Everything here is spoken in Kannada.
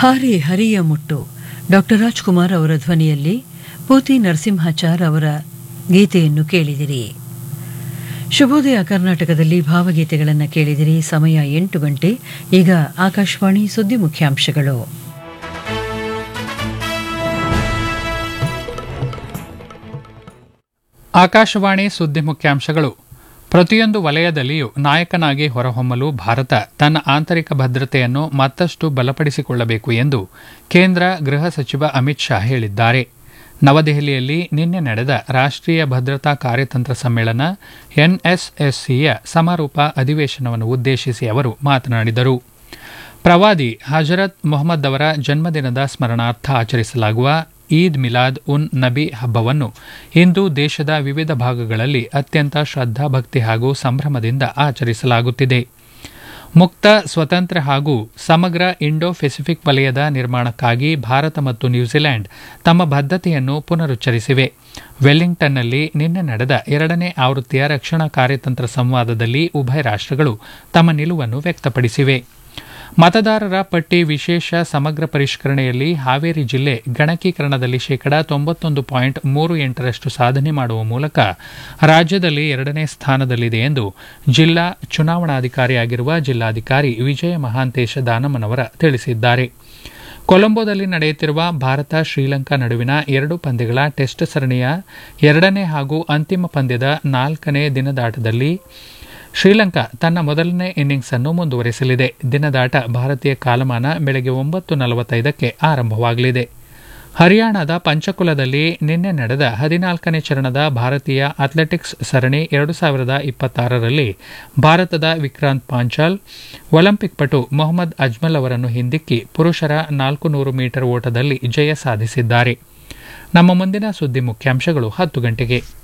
ಹಾರಿ ಹರಿಯ ಮುಟ್ಟು ಡಾಕ್ಟರ್ ರಾಜ್ಕುಮಾರ್ ಅವರ ಧ್ವನಿಯಲ್ಲಿ ಪೂತಿ ನರಸಿಂಹಾಚಾರ್ ಅವರ ಗೀತೆಯನ್ನು ಕೇಳಿದಿರಿ ಶುಭೋದಯ ಕರ್ನಾಟಕದಲ್ಲಿ ಭಾವಗೀತೆಗಳನ್ನು ಕೇಳಿದಿರಿ ಸಮಯ ಎಂಟು ಗಂಟೆ ಈಗ ಆಕಾಶವಾಣಿ ಸುದ್ದಿ ಮುಖ್ಯಾಂಶಗಳು ಆಕಾಶವಾಣಿ ಸುದ್ದಿ ಮುಖ್ಯಾಂಶಗಳು ಪ್ರತಿಯೊಂದು ವಲಯದಲ್ಲಿಯೂ ನಾಯಕನಾಗಿ ಹೊರಹೊಮ್ಮಲು ಭಾರತ ತನ್ನ ಆಂತರಿಕ ಭದ್ರತೆಯನ್ನು ಮತ್ತಷ್ಟು ಬಲಪಡಿಸಿಕೊಳ್ಳಬೇಕು ಎಂದು ಕೇಂದ್ರ ಗೃಹ ಸಚಿವ ಅಮಿತ್ ಶಾ ಹೇಳಿದ್ದಾರೆ ನವದೆಹಲಿಯಲ್ಲಿ ನಿನ್ನೆ ನಡೆದ ರಾಷ್ಟ್ರೀಯ ಭದ್ರತಾ ಕಾರ್ಯತಂತ್ರ ಸಮ್ಮೇಳನ ಎನ್ಎಸ್ಎಸ್ಸಿಯ ಸಮಾರೋಪ ಅಧಿವೇಶನವನ್ನು ಉದ್ದೇಶಿಸಿ ಅವರು ಮಾತನಾಡಿದರು ಪ್ರವಾದಿ ಹಜರತ್ ಮೊಹಮ್ಮದ್ ಅವರ ಜನ್ಮದಿನದ ಸ್ಮರಣಾರ್ಥ ಆಚರಿಸಲಾಗುವ ಈದ್ ಮಿಲಾದ್ ಉನ್ ನಬಿ ಹಬ್ಬವನ್ನು ಇಂದು ದೇಶದ ವಿವಿಧ ಭಾಗಗಳಲ್ಲಿ ಅತ್ಯಂತ ಶ್ರದ್ಧಾಭಕ್ತಿ ಹಾಗೂ ಸಂಭ್ರಮದಿಂದ ಆಚರಿಸಲಾಗುತ್ತಿದೆ ಮುಕ್ತ ಸ್ವತಂತ್ರ ಹಾಗೂ ಸಮಗ್ರ ಇಂಡೋ ಪೆಸಿಫಿಕ್ ವಲಯದ ನಿರ್ಮಾಣಕ್ಕಾಗಿ ಭಾರತ ಮತ್ತು ನ್ಯೂಜಿಲೆಂಡ್ ತಮ್ಮ ಬದ್ಧತೆಯನ್ನು ಪುನರುಚ್ಚರಿಸಿವೆ ವೆಲ್ಲಿಂಗ್ಟನ್ನಲ್ಲಿ ನಿನ್ನೆ ನಡೆದ ಎರಡನೇ ಆವೃತ್ತಿಯ ರಕ್ಷಣಾ ಕಾರ್ಯತಂತ್ರ ಸಂವಾದದಲ್ಲಿ ಉಭಯ ರಾಷ್ಟ್ರಗಳು ತಮ್ಮ ನಿಲುವನ್ನು ವ್ಯಕ್ತಪಡಿಸಿವೆ ಮತದಾರರ ಪಟ್ಟಿ ವಿಶೇಷ ಸಮಗ್ರ ಪರಿಷ್ಕರಣೆಯಲ್ಲಿ ಹಾವೇರಿ ಜಿಲ್ಲೆ ಗಣಕೀಕರಣದಲ್ಲಿ ಶೇಕಡಾ ತೊಂಬತ್ತೊಂದು ಪಾಯಿಂಟ್ ಮೂರು ಎಂಟರಷ್ಟು ಸಾಧನೆ ಮಾಡುವ ಮೂಲಕ ರಾಜ್ಯದಲ್ಲಿ ಎರಡನೇ ಸ್ಥಾನದಲ್ಲಿದೆ ಎಂದು ಜಿಲ್ಲಾ ಚುನಾವಣಾಧಿಕಾರಿಯಾಗಿರುವ ಜಿಲ್ಲಾಧಿಕಾರಿ ವಿಜಯ ಮಹಾಂತೇಶ ದಾನಮ್ಮನವರ ತಿಳಿಸಿದ್ದಾರೆ ಕೊಲಂಬೋದಲ್ಲಿ ನಡೆಯುತ್ತಿರುವ ಭಾರತ ಶ್ರೀಲಂಕಾ ನಡುವಿನ ಎರಡು ಪಂದ್ಯಗಳ ಟೆಸ್ಟ್ ಸರಣಿಯ ಎರಡನೇ ಹಾಗೂ ಅಂತಿಮ ಪಂದ್ಯದ ನಾಲ್ಕನೇ ದಿನದಾಟದಲ್ಲಿ ಶ್ರೀಲಂಕಾ ತನ್ನ ಮೊದಲನೇ ಇನ್ನಿಂಗ್ಸ್ ಅನ್ನು ಮುಂದುವರೆಸಲಿದೆ ದಿನದಾಟ ಭಾರತೀಯ ಕಾಲಮಾನ ಬೆಳಗ್ಗೆ ಒಂಬತ್ತು ನಲವತ್ತೈದಕ್ಕೆ ಆರಂಭವಾಗಲಿದೆ ಹರಿಯಾಣದ ಪಂಚಕುಲದಲ್ಲಿ ನಿನ್ನೆ ನಡೆದ ಹದಿನಾಲ್ಕನೇ ಚರಣದ ಭಾರತೀಯ ಅಥ್ಲೆಟಿಕ್ಸ್ ಸರಣಿ ಎರಡು ಸಾವಿರದ ಇಪ್ಪತ್ತಾರರಲ್ಲಿ ಭಾರತದ ವಿಕ್ರಾಂತ್ ಪಾಂಚಾಲ್ ಒಲಿಂಪಿಕ್ ಪಟು ಮೊಹಮ್ಮದ್ ಅಜ್ಮಲ್ ಅವರನ್ನು ಹಿಂದಿಕ್ಕಿ ಪುರುಷರ ನಾಲ್ಕು ನೂರು ಮೀಟರ್ ಓಟದಲ್ಲಿ ಜಯ ಸಾಧಿಸಿದ್ದಾರೆ ನಮ್ಮ ಮುಂದಿನ ಸುದ್ದಿ ಮುಖ್ಯಾಂಶಗಳು ಹತ್ತು ಗಂಟೆಗೆ